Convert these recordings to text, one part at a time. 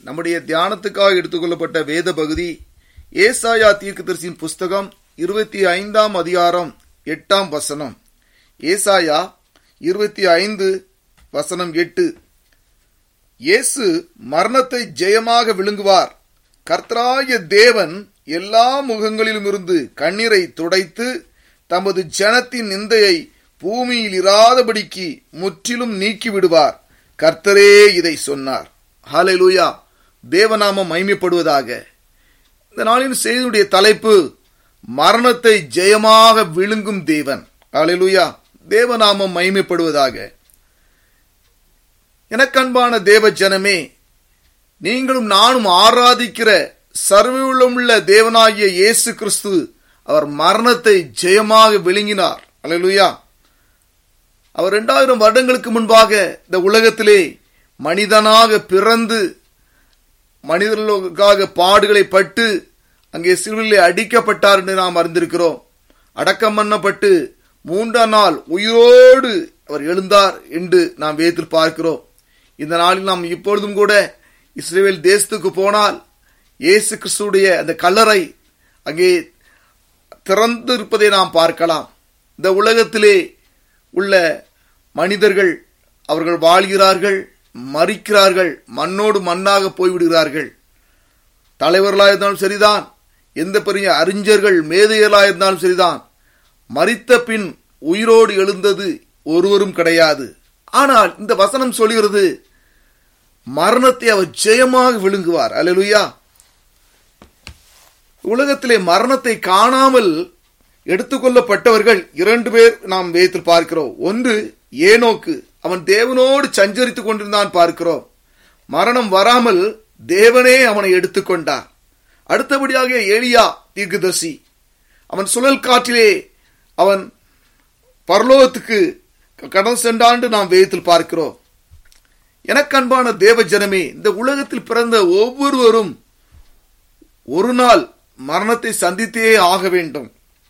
நம்முடைய தியானத்துக்காக எடுத்துக்கொள்ளப்பட்ட வேத பகுதி ஏசாயா தீர்க்கதரிசியின் புஸ்தகம் இருபத்தி ஐந்தாம் அதிகாரம் எட்டாம் வசனம் ஏசாயா இருபத்தி ஐந்து வசனம் எட்டு இயேசு மரணத்தை ஜெயமாக விழுங்குவார் கர்த்தராய தேவன் எல்லா முகங்களிலும் இருந்து கண்ணீரை துடைத்து தமது ஜனத்தின் நிந்தையை பூமியில் இராதபடிக்கு முற்றிலும் நீக்கி விடுவார் கர்த்தரே இதை சொன்னார் ஹalleluya தேவநாமம் மைமைப்படுவதாக இந்த நாளின் செய்தியுடைய தலைப்பு மரணத்தை ஜெயமாக விழுங்கும் தேவன் ஹalleluya தேவநாமம் மைமைப்படுவதாக எனக்கன்பான தேவ ஜனமே நீங்களும் நானும் ஆராதிக்கிற சர்வவுள்ள தேவனாகிய இயேசு கிறிஸ்து அவர் மரணத்தை ஜெயமாக விழுங்கினார் அல்லேலூயா அவர் இரண்டாயிரம் வருடங்களுக்கு முன்பாக இந்த உலகத்திலே மனிதனாக பிறந்து மனிதர்களுக்காக பாடுகளை பட்டு அங்கே சிறுவிலே அடிக்கப்பட்டார் என்று நாம் அறிந்திருக்கிறோம் அடக்கம் பண்ணப்பட்டு மூன்றாம் நாள் உயிரோடு அவர் எழுந்தார் என்று நாம் வேதத்தில் பார்க்கிறோம் இந்த நாளில் நாம் இப்பொழுதும் கூட இஸ்ரேல் தேசத்துக்கு போனால் இயேசு கிறிஸ்துடைய அந்த கல்லறை அங்கே திறந்து இருப்பதை நாம் பார்க்கலாம் இந்த உலகத்திலே உள்ள மனிதர்கள் அவர்கள் வாழ்கிறார்கள் மறிக்கிறார்கள் மண்ணோடு மண்ணாக போய்விடுகிறார்கள் தலைவர்களாக இருந்தாலும் சரிதான் எந்த பெரிய அறிஞர்கள் மேதைகளாக இருந்தாலும் சரிதான் மறித்த பின் உயிரோடு எழுந்தது ஒருவரும் கிடையாது ஆனால் இந்த வசனம் சொல்கிறது மரணத்தை அவர் ஜெயமாக விழுங்குவார் அல்லேலூயா உலகத்திலே மரணத்தை காணாமல் எடுத்துக்கொள்ளப்பட்டவர்கள் இரண்டு பேர் நாம் வேதத்தில் பார்க்கிறோம் ஒன்று ஏனோக்கு அவன் தேவனோடு சஞ்சரித்துக் கொண்டிருந்தான் பார்க்கிறோம் மரணம் வராமல் தேவனே அவனை எடுத்துக்கொண்டார் அடுத்தபடியாக எலியா தீர்க்கதர்சி அவன் சுழல் காற்றிலே அவன் பரலோகத்துக்கு கடந்து சென்றாண்டு நாம் வேதத்தில் பார்க்கிறோம் எனக்கு அன்பான தேவ ஜனமே இந்த உலகத்தில் பிறந்த ஒவ்வொருவரும் ஒரு நாள் மரணத்தை சந்தித்தே ஆக வேண்டும்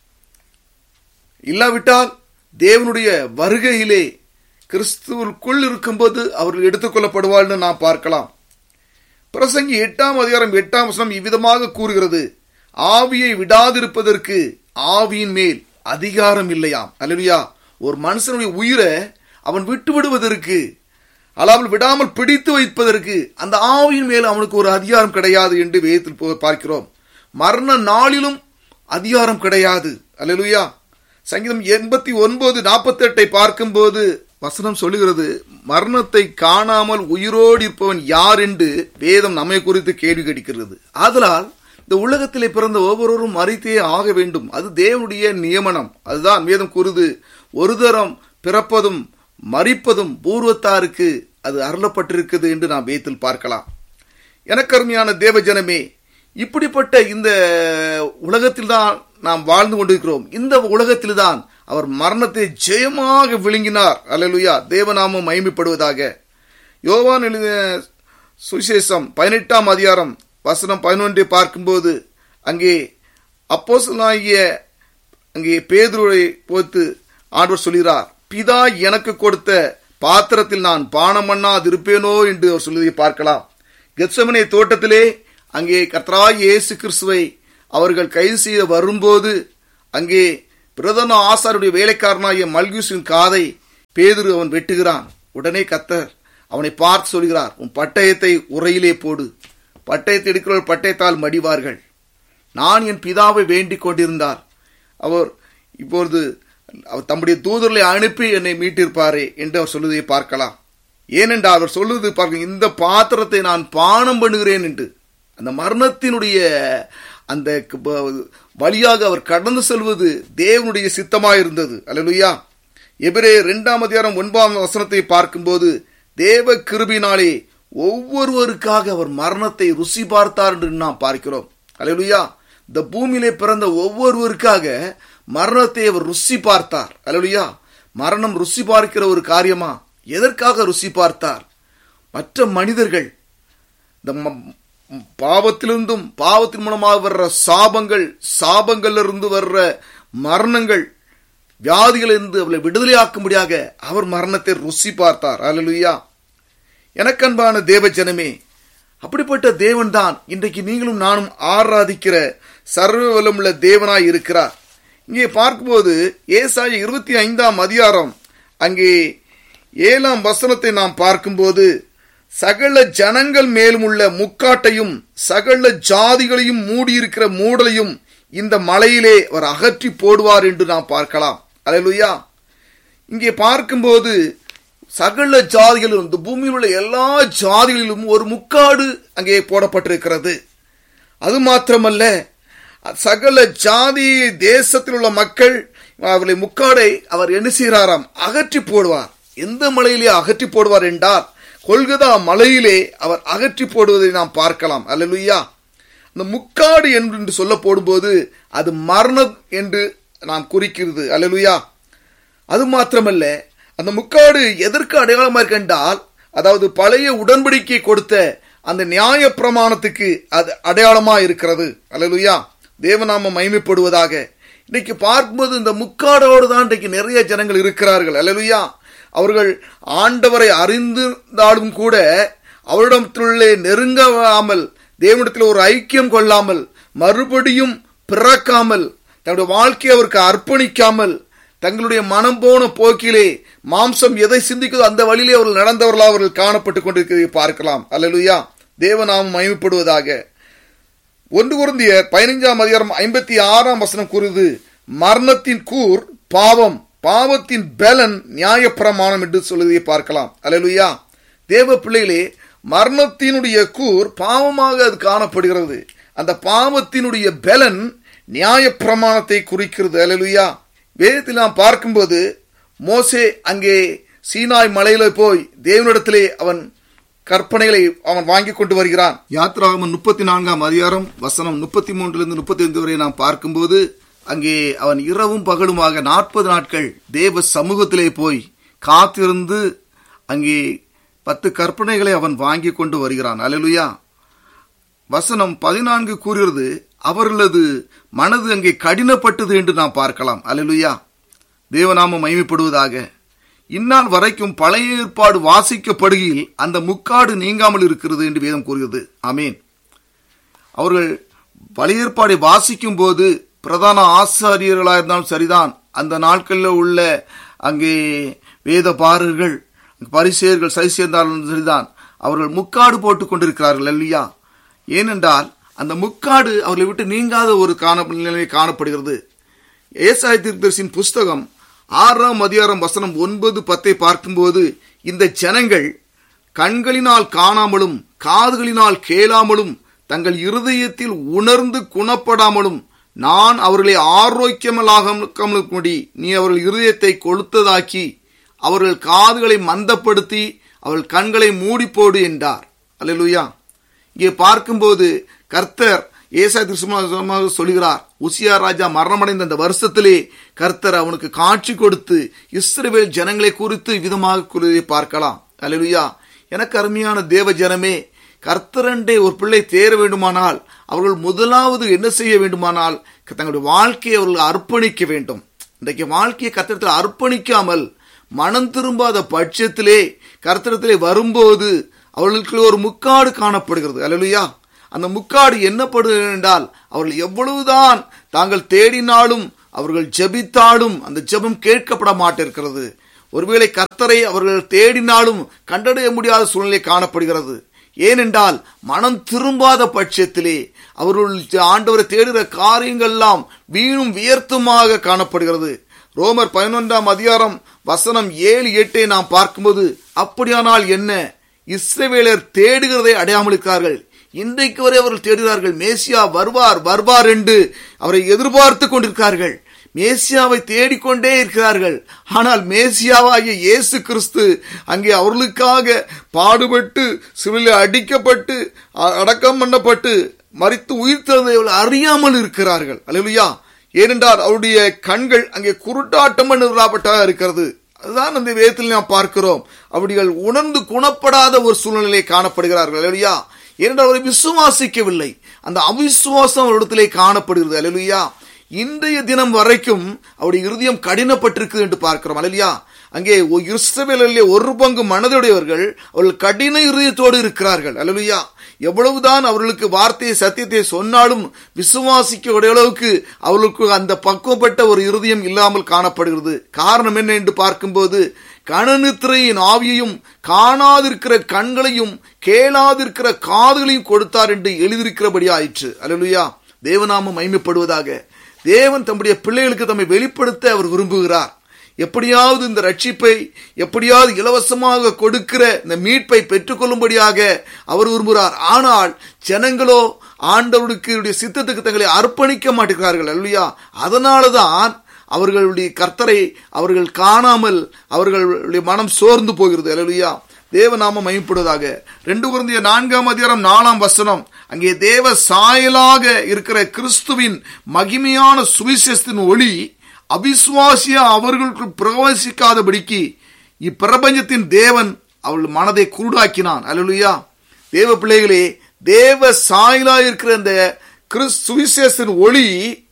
இல்லாவிட்டால் தேவனுடைய வருகையிலே கிறிஸ்துவுக்குள் இருக்கும்போது அவர்கள் எடுத்துக்கொள்ளப்படுவார்னு நாம் பார்க்கலாம் பிரசங்கி எட்டாம் அதிகாரம் எட்டாம் வசனம் இவ்விதமாக கூறுகிறது ஆவியை விடாதிருப்பதற்கு ஆவியின் மேல் அதிகாரம் இல்லையாம் அல்லா ஒரு மனுஷனுடைய உயிரை அவன் விட்டு விடுவதற்கு அல்லாமல் விடாமல் பிடித்து வைப்பதற்கு அந்த ஆவியின் மேல் அவனுக்கு ஒரு அதிகாரம் கிடையாது என்று வேதத்தில் பார்க்கிறோம் மரண நாளிலும் அதிகாரம் கிடையாது அல்லலுயா சங்கீதம் எண்பத்தி ஒன்பது நாற்பத்தி எட்டை பார்க்கும்போது வசனம் சொல்லுகிறது மரணத்தை காணாமல் உயிரோடு இருப்பவன் யார் என்று வேதம் நம்மை குறித்து கேள்வி கேட்கிறது ஆதலால் இந்த உலகத்திலே பிறந்த ஒவ்வொருவரும் மறித்தே ஆக வேண்டும் அது தேவனுடைய நியமனம் அதுதான் வேதம் கூறுது ஒரு தரம் பிறப்பதும் மறிப்பதும் பூர்வத்தாருக்கு அது அருளப்பட்டிருக்குது என்று நாம் வேதத்தில் பார்க்கலாம் எனக்கருமையான தேவ ஜனமே இப்படிப்பட்ட இந்த உலகத்தில் தான் நாம் வாழ்ந்து கொண்டிருக்கிறோம் இந்த உலகத்தில் தான் அவர் மரணத்தை ஜெயமாக விழுங்கினார் அலலுயா தேவநாமம் மயமைப்படுவதாக யோவான் எழுதிய சுவிசேஷம் பதினெட்டாம் அதிகாரம் வசனம் பதினொன்றை பார்க்கும்போது அங்கே அப்போசனாகிய அங்கே பேதுருவை போத்து ஆண்டவர் சொல்கிறார் பிதா எனக்கு கொடுத்த பாத்திரத்தில் நான் பானம் பண்ணாதிருப்பேனோ என்று அவர் சொல்வதை பார்க்கலாம் கெத்சமனை தோட்டத்திலே அங்கே கத்ராய் இயேசு கிறிஸ்துவை அவர்கள் கைது செய்ய வரும்போது அங்கே பிரதம ஆசாருடைய வேலைக்காரனாகிய மல்கியூஸின் காதை பேதுரு அவன் வெட்டுகிறான் உடனே கத்தர் அவனை பார்த்து சொல்கிறார் உன் பட்டயத்தை உரையிலே போடு பட்டயத்தை எடுக்கிறவர் பட்டயத்தால் மடிவார்கள் நான் என் பிதாவை வேண்டிக் கொண்டிருந்தார் அவர் இப்பொழுது அவர் தம்முடைய தூதர்களை அனுப்பி என்னை மீட்டிருப்பாரே என்று அவர் சொல்வதை பார்க்கலாம் ஏனென்றால் அவர் சொல்லுவது பார்க்க இந்த பாத்திரத்தை நான் பானம் பண்ணுகிறேன் என்று அந்த மரணத்தினுடைய அந்த வழியாக அவர் கடந்து செல்வது தேவனுடைய சித்தமாயிருந்தது அல்லலுயா எபிரே இரண்டாம் அதிகாரம் ஒன்பதாம் வசனத்தை பார்க்கும்போது தேவ கிருபினாலே ஒவ்வொருவருக்காக அவர் மரணத்தை ருசி பார்த்தார் என்று நாம் பார்க்கிறோம் அல்லலுயா இந்த பூமியிலே பிறந்த ஒவ்வொருவருக்காக மரணத்தை அவர் ருசி பார்த்தார் அல்லலுயா மரணம் ருசி பார்க்கிற ஒரு காரியமா எதற்காக ருசி பார்த்தார் மற்ற மனிதர்கள் இந்த பாவத்திலிருந்தும் பாவத்தின் மூலமாக வர்ற சாபங்கள் சாபங்களிலிருந்து வர்ற மரணங்கள் வியாதிகளிலிருந்து அவளை விடுதலையாக்கும்படியாக அவர் மரணத்தை ருசி பார்த்தார் அலலுயா எனக்கன்பான தேவ ஜனமே அப்படிப்பட்ட தேவன் தான் இன்றைக்கு நீங்களும் நானும் ஆராதிக்கிற சர்வ வல்லமுள்ள தேவனாய் இருக்கிறார் இங்கே பார்க்கும்போது ஏசாய இருபத்தி ஐந்தாம் அதிகாரம் அங்கே ஏழாம் வசனத்தை நாம் பார்க்கும்போது சகல ஜனங்கள் மேலும் உள்ள முக்காட்டையும் சகல ஜாதிகளையும் மூடியிருக்கிற மூடலையும் இந்த மலையிலே அவர் அகற்றி போடுவார் என்று நாம் பார்க்கலாம் அல்லேலூயா இங்கே பார்க்கும்போது சகல ஜாதிகளிலும் இந்த பூமியில் உள்ள எல்லா ஜாதிகளிலும் ஒரு முக்காடு அங்கே போடப்பட்டிருக்கிறது அது மாத்திரமல்ல சகல ஜாதி தேசத்தில் உள்ள மக்கள் அவர்களை முக்காடை அவர் என்ன செய்கிறாராம் அகற்றி போடுவார் எந்த மலையிலே அகற்றி போடுவார் என்றால் கொல்கதா மலையிலே அவர் அகற்றி போடுவதை நாம் பார்க்கலாம் அல்லலுயா அந்த முக்காடு என்று சொல்ல போடும்போது அது மரணம் என்று நாம் குறிக்கிறது அல்லலுயா அது மாத்திரமல்ல அந்த முக்காடு எதற்கு அடையாளமா இருக்கின்றால் அதாவது பழைய உடன்படிக்கை கொடுத்த அந்த நியாய பிரமாணத்துக்கு அது அடையாளமா இருக்கிறது அல்லலுயா தேவநாமம் மைமைப்படுவதாக இன்னைக்கு பார்க்கும்போது இந்த முக்காடோடு தான் இன்றைக்கு நிறைய ஜனங்கள் இருக்கிறார்கள் அல்லலுயா அவர்கள் ஆண்டவரை அறிந்திருந்தாலும் கூட அவரிடத்திலே நெருங்காமல் தேவனிடத்தில் ஒரு ஐக்கியம் கொள்ளாமல் மறுபடியும் பிறக்காமல் தன்னுடைய வாழ்க்கையை அவருக்கு அர்ப்பணிக்காமல் தங்களுடைய மனம் போன போக்கிலே மாம்சம் எதை சிந்திக்குதோ அந்த வழியிலே அவர்கள் நடந்தவர்களா அவர்கள் காணப்பட்டுக் கொண்டிருக்கிறதை பார்க்கலாம் அல்லலுயா தேவநாமம் மயமப்படுவதாக ஒன்று குருந்திய பதினைஞ்சாம் அதிகாரம் ஐம்பத்தி ஆறாம் வசனம் கூறுது மரணத்தின் கூர் பாவம் பாவத்தின் பலன் நியாயப்பிரமாணம் என்று சொல்வதை பார்க்கலாம் அல்லலுயா தேவ பிள்ளைகளே மரணத்தினுடைய கூர் பாவமாக அது காணப்படுகிறது அந்த பாவத்தினுடைய பலன் நியாயப்பிரமாணத்தை குறிக்கிறது அல்லலுயா வேதத்தில் நாம் பார்க்கும்போது மோசே அங்கே சீனாய் மலையில போய் தேவனிடத்திலே அவன் கற்பனைகளை அவன் வாங்கி கொண்டு வருகிறான் யாத்ராகமன் முப்பத்தி நான்காம் அதிகாரம் வசனம் முப்பத்தி மூன்றிலிருந்து முப்பத்தி ஐந்து வரை நாம் பார்க்கும்போது அங்கே அவன் இரவும் பகலுமாக நாற்பது நாட்கள் தேவ சமூகத்திலே போய் காத்திருந்து அங்கே பத்து கற்பனைகளை அவன் வாங்கி கொண்டு வருகிறான் அலலுயா வசனம் பதினான்கு கூறுகிறது அவர்களது மனது அங்கே கடினப்பட்டது என்று நாம் பார்க்கலாம் அலலுயா தேவநாமம் மைமைப்படுவதாக இந்நாள் வரைக்கும் பழைய ஏற்பாடு வாசிக்கப்படுகையில் அந்த முக்காடு நீங்காமல் இருக்கிறது என்று வேதம் கூறுகிறது அமேன் அவர்கள் பழைய ஏற்பாடை வாசிக்கும் போது பிரதான ஆசாரியர்களாக இருந்தாலும் சரிதான் அந்த நாட்களில் உள்ள அங்கே வேத பாரர்கள் பரிசெயர்கள் சரி சேர்ந்தாலும் சரிதான் அவர்கள் முக்காடு போட்டுக் கொண்டிருக்கிறார்கள் இல்லையா ஏனென்றால் அந்த முக்காடு அவர்களை விட்டு நீங்காத ஒரு காண நிலைமை காணப்படுகிறது ஏசாய தீர்க்கதரிசியின் புஸ்தகம் ஆறாம் அதிகாரம் வசனம் ஒன்பது பத்தை பார்க்கும்போது இந்த ஜனங்கள் கண்களினால் காணாமலும் காதுகளினால் கேளாமலும் தங்கள் இருதயத்தில் உணர்ந்து குணப்படாமலும் நான் அவர்களை ஆரோக்கியமலாகமுடி நீ அவர்கள் இருதயத்தை கொளுத்ததாக்கி அவர்கள் காதுகளை மந்தப்படுத்தி அவர்கள் கண்களை மூடி போடு என்றார் அல்லலுயா இங்கே பார்க்கும்போது கர்த்தர் ஏசா திருசுமாக சொல்கிறார் உசியா ராஜா மரணமடைந்த அந்த வருஷத்திலே கர்த்தர் அவனுக்கு காட்சி கொடுத்து இஸ்ரேல் ஜனங்களை குறித்து விதமாக கூறுவதை பார்க்கலாம் அல்லலுயா எனக்கு அருமையான தேவ ஜனமே கர்த்தரண்டே ஒரு பிள்ளை தேர வேண்டுமானால் அவர்கள் முதலாவது என்ன செய்ய வேண்டுமானால் தங்களுடைய வாழ்க்கையை அவர்கள் அர்ப்பணிக்க வேண்டும் இன்றைக்கு வாழ்க்கையை கர்த்தரத்தில் அர்ப்பணிக்காமல் மனம் திரும்பாத பட்சத்திலே கர்த்தரத்திலே வரும்போது அவர்களுக்கு ஒரு முக்காடு காணப்படுகிறது அல்லலுயா அந்த முக்காடு என்னப்படுகிறது என்றால் அவர்கள் எவ்வளவுதான் தாங்கள் தேடினாலும் அவர்கள் ஜெபித்தாலும் அந்த ஜெபம் கேட்கப்பட மாட்டிருக்கிறது ஒருவேளை கர்த்தரை அவர்கள் தேடினாலும் கண்டடைய முடியாத சூழ்நிலை காணப்படுகிறது ஏனென்றால் மனம் திரும்பாத பட்சத்திலே அவர்கள் ஆண்டவரை தேடுகிற காரியங்கள்லாம் வீணும் வியர்த்துமாக காணப்படுகிறது ரோமர் பதினொன்றாம் அதிகாரம் வசனம் ஏழு எட்டை நாம் பார்க்கும்போது அப்படியானால் என்ன இஸ்ரவேலர் தேடுகிறதை அடையாமல் இருக்கிறார்கள் இன்றைக்கு வரை அவர்கள் தேடுகிறார்கள் மேசியா வருவார் வருவார் என்று அவரை எதிர்பார்த்து கொண்டிருக்கிறார்கள் மேசியாவை தேடிக்கொண்டே இருக்கிறார்கள் ஆனால் மேசியாவாகிய இயேசு கிறிஸ்து அங்கே அவர்களுக்காக பாடுபட்டு சிவிலில் அடிக்கப்பட்டு அடக்கம் பண்ணப்பட்டு மறித்து உயிர் திறந்ததை அறியாமல் இருக்கிறார்கள் அல்லையா ஏனென்றால் அவருடைய கண்கள் அங்கே குருட்டாட்டம் நிறுவப்பட்டதாக இருக்கிறது அதுதான் அந்த வேதத்தில் நாம் பார்க்கிறோம் அப்படிகள் உணர்ந்து குணப்படாத ஒரு சூழ்நிலை காணப்படுகிறார்கள் இல்லையா ஏனென்றால் அவரை விசுவாசிக்கவில்லை அந்த அவிசுவாசம் அவரிடத்திலே காணப்படுகிறது அலையா இன்றைய தினம் வரைக்கும் அவருடைய இருதயம் கடினப்பட்டிருக்குது என்று பார்க்கிறோம் அலையா அங்கே இஸ்ரவேலிலே ஒரு பங்கு மனதுடையவர்கள் அவர்கள் கடின இருதயத்தோடு இருக்கிறார்கள் அல்லலுயா எவ்வளவுதான் அவர்களுக்கு வார்த்தையை சத்தியத்தை சொன்னாலும் விசுவாசிக்க அளவுக்கு அவர்களுக்கு அந்த பக்குவப்பட்ட ஒரு இருதயம் இல்லாமல் காணப்படுகிறது காரணம் என்ன என்று பார்க்கும்போது கணநித்திரையின் ஆவியையும் காணாதிருக்கிற கண்களையும் கேளாதிருக்கிற காதுகளையும் கொடுத்தார் என்று எழுதியிருக்கிறபடி ஆயிற்று அல்லலுயா தேவநாமம் மைமைப்படுவதாக தேவன் தம்முடைய பிள்ளைகளுக்கு தம்மை வெளிப்படுத்த அவர் விரும்புகிறார் எப்படியாவது இந்த ரட்சிப்பை எப்படியாவது இலவசமாக கொடுக்கிற இந்த மீட்பை பெற்றுக்கொள்ளும்படியாக அவர் விரும்புகிறார் ஆனால் ஜனங்களோ ஆண்டவருக்கு சித்தத்துக்கு தங்களை அர்ப்பணிக்க மாட்டேங்கிறார்கள் அல்லையா அதனாலதான் அவர்களுடைய கர்த்தரை அவர்கள் காணாமல் அவர்களுடைய மனம் சோர்ந்து போகிறது அல்லையா தேவநாமம் மையப்படுவதாக ரெண்டு குருந்திய நான்காம் அதிகாரம் நாலாம் வசனம் அங்கே தேவ சாயலாக இருக்கிற கிறிஸ்துவின் மகிமையான சுவிசேஷத்தின் ஒளி அவிசுவாசிய அவர்களுக்கு பிரவேசிக்காதபடிக்கு இப்பிரபஞ்சத்தின் தேவன் அவள் மனதை குருடாக்கினான் அல்லலுயா தேவ பிள்ளைகளே தேவ சாயலா இருக்கிற இந்த கிறிஸ் சுவிசேஷத்தின் ஒளி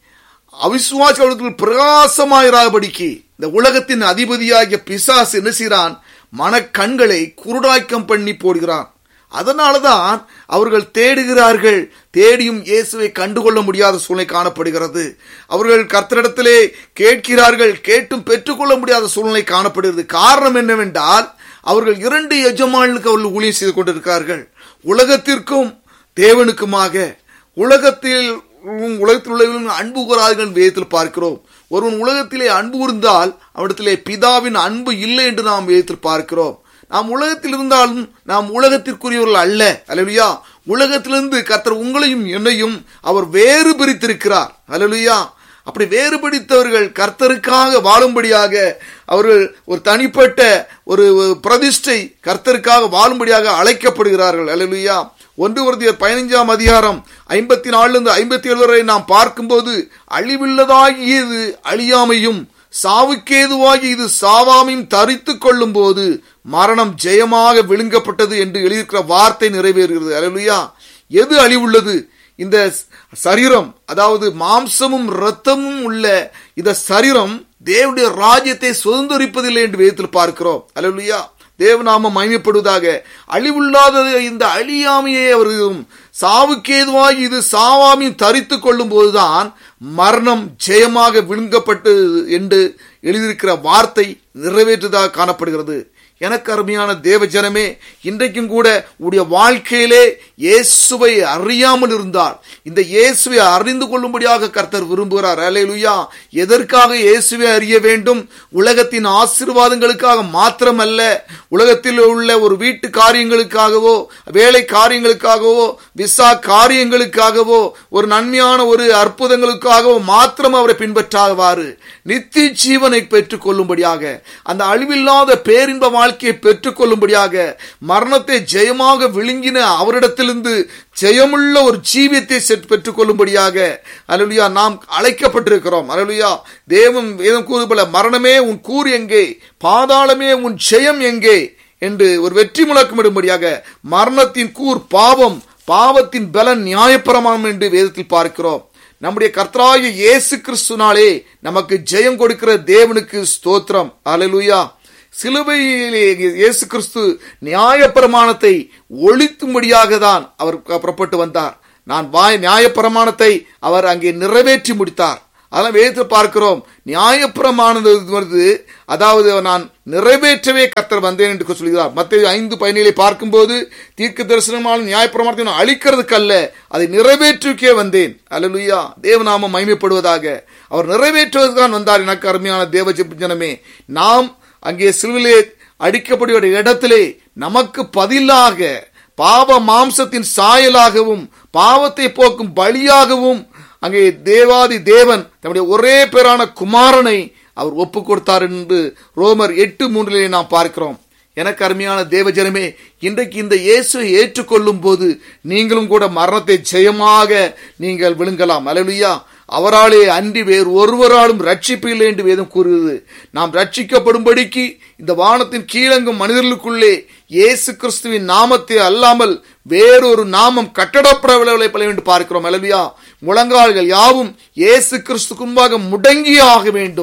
அவிசுவாசி அவர்களுக்கு பிரகாசமாயிராதபடிக்கு இந்த உலகத்தின் அதிபதியாகிய பிசாசு என்ன செய்கிறான் மனக்கண்களை குருடாக்கம் பண்ணி போடுகிறான் அதனாலதான் அவர்கள் தேடுகிறார்கள் தேடியும் இயேசுவை கண்டுகொள்ள முடியாத சூழ்நிலை காணப்படுகிறது அவர்கள் கர்த்தரிடத்திலே கேட்கிறார்கள் கேட்டும் பெற்றுக்கொள்ள முடியாத சூழ்நிலை காணப்படுகிறது காரணம் என்னவென்றால் அவர்கள் இரண்டு எஜமானுக்கு அவர்கள் ஊழியம் செய்து கொண்டிருக்கிறார்கள் உலகத்திற்கும் தேவனுக்குமாக உலகத்தில் உலகத்தில் உள்ளவர்களும் அன்பு கூறார்கள் வேதத்தில் பார்க்கிறோம் ஒருவன் உலகத்திலே அன்பு இருந்தால் அவனிடத்திலே பிதாவின் அன்பு இல்லை என்று நாம் வேதத்தில் பார்க்கிறோம் நாம் உலகத்தில் இருந்தாலும் நாம் உலகத்திற்குரியவர்கள் அல்ல அலலுயா உலகத்திலிருந்து கர்த்தர் உங்களையும் என்னையும் அவர் வேறு பிரித்திருக்கிறார் அலலுயா அப்படி வேறுபடித்தவர்கள் கர்த்தருக்காக வாழும்படியாக அவர்கள் ஒரு தனிப்பட்ட ஒரு பிரதிஷ்டை கர்த்தருக்காக வாழும்படியாக அழைக்கப்படுகிறார்கள் அலலுயா ஒன்று ஒருத்தியர் பதினைஞ்சாம் அதிகாரம் ஐம்பத்தி நாலுல இருந்து ஐம்பத்தி ஏழு வரை நாம் பார்க்கும்போது அழிவில்லதாகியது அழியாமையும் சாவுக்கேதுவாகி இது சாவாமையும் தரித்து கொள்ளும் போது மரணம் ஜெயமாக விழுங்கப்பட்டது என்று எழுதியிருக்கிற வார்த்தை நிறைவேறுகிறது அலலுயா எது அழிவுள்ளது இந்த சரீரம் அதாவது மாம்சமும் இரத்தமும் உள்ள இந்த சரீரம் தேவனுடைய ராஜ்யத்தை சுதந்திரிப்பதில்லை என்று வேதத்தில் பார்க்கிறோம் அலலுயா தேவநாமம் மகிமைப்படுவதாக அழிவுள்ளாத இந்த அழியாமையை அவர்களும் சாவுக்கேதுவாய் இது சாவாமையும் தரித்து கொள்ளும் போதுதான் மரணம் ஜெயமாக விழுங்கப்பட்டு என்று எழுதியிருக்கிற வார்த்தை நிறைவேற்றுவதாக காணப்படுகிறது எனக்கு அருமையான தேவ ஜனமே இன்றைக்கும் கூட உடைய வாழ்க்கையிலே இயேசுவை அறியாமல் இருந்தால் இந்த இயேசுவை அறிந்து கொள்ளும்படியாக கர்த்தர் விரும்புகிறார் அலையிலுயா எதற்காக இயேசுவை அறிய வேண்டும் உலகத்தின் ஆசீர்வாதங்களுக்காக மாத்திரமல்ல உலகத்தில் உள்ள ஒரு வீட்டு காரியங்களுக்காகவோ வேலை காரியங்களுக்காகவோ விசா காரியங்களுக்காகவோ ஒரு நன்மையான ஒரு அற்புதங்களுக்காகவோ மாத்திரம் அவரை பின்பற்றாதவாறு நித்திய ஜீவனை பெற்றுக் கொள்ளும்படியாக அந்த அழிவில்லாத பேரின்ப வாழ்க்கையை பெற்றுக் கொள்ளும்படியாக மரணத்தை ஜெயமாக விழுங்கின அவரிடத்திலிருந்து ஜெயமுள்ள ஒரு ஜீவியத்தை பெற்றுக் கொள்ளும்படியாக அலுலியா நாம் அழைக்கப்பட்டிருக்கிறோம் அலுலியா தேவம் வேதம் கூறுபோல மரணமே உன் கூறு எங்கே பாதாளமே உன் ஜெயம் எங்கே என்று ஒரு வெற்றி முழக்கமிடும்படியாக மரணத்தின் கூர் பாவம் பாவத்தின் பலன் நியாயப்பிரமாணம் என்று வேதத்தில் பார்க்கிறோம் நம்முடைய கர்த்தராய இயேசு கிறிஸ்துனாலே நமக்கு ஜெயம் கொடுக்கிற தேவனுக்கு ஸ்தோத்திரம் அலலுயா சிலுவையிலே இயேசு கிறிஸ்து நியாயப்பிரமாணத்தை ஒழித்தும்படியாக தான் அவர் புறப்பட்டு வந்தார் நான் வாய் நியாயப்பிரமாணத்தை அவர் அங்கே நிறைவேற்றி முடித்தார் அதெல்லாம் வேதத்தை பார்க்கிறோம் நியாயப்பிரமானது வருது அதாவது நான் நிறைவேற்றவே கத்தர் வந்தேன் என்று சொல்கிறார் மத்திய ஐந்து பதினேழை பார்க்கும்போது தீர்க்க தரிசனமான நியாயப்பிரமாணத்தை நான் அழிக்கிறதுக்கு அல்ல அதை நிறைவேற்றுக்கே வந்தேன் அல்லலுயா தேவநாமம் மைமைப்படுவதாக அவர் நிறைவேற்றுவதற்கு தான் வந்தார் எனக்கு அருமையான தேவ ஜனமே நாம் அங்கே சிலுவிலே அடிக்கப்படுகிற இடத்திலே நமக்கு பதிலாக பாவ மாம்சத்தின் சாயலாகவும் பாவத்தை போக்கும் பலியாகவும் அங்கே தேவாதி தேவன் தம்முடைய ஒரே பேரான குமாரனை அவர் ஒப்பு கொடுத்தார் என்று ரோமர் எட்டு மூன்றிலே நாம் பார்க்கிறோம் எனக்கு அருமையான தேவஜனமே இன்றைக்கு இந்த இயேசுவை ஏற்றுக்கொள்ளும் போது நீங்களும் கூட மரணத்தை ஜெயமாக நீங்கள் விழுங்கலாம் அலலுயா அவராலே அன்றி வேறு ஒருவராலும் ரட்சிப்பு இல்லை என்று வேதம் கூறுகிறது நாம் ரட்சிக்கப்படும்படிக்கு இந்த வானத்தின் கீழங்கும் மனிதர்களுக்குள்ளே இயேசு கிறிஸ்துவின் நாமத்தை அல்லாமல் வேறொரு நாமம் கட்டடப்படவில்லை என்று பார்க்கிறோம் அலவியா முழங்கால்கள் யாவும் இயேசு கிறிஸ்துக்கு முன்பாக முடங்கியே ஆக வேண்டும்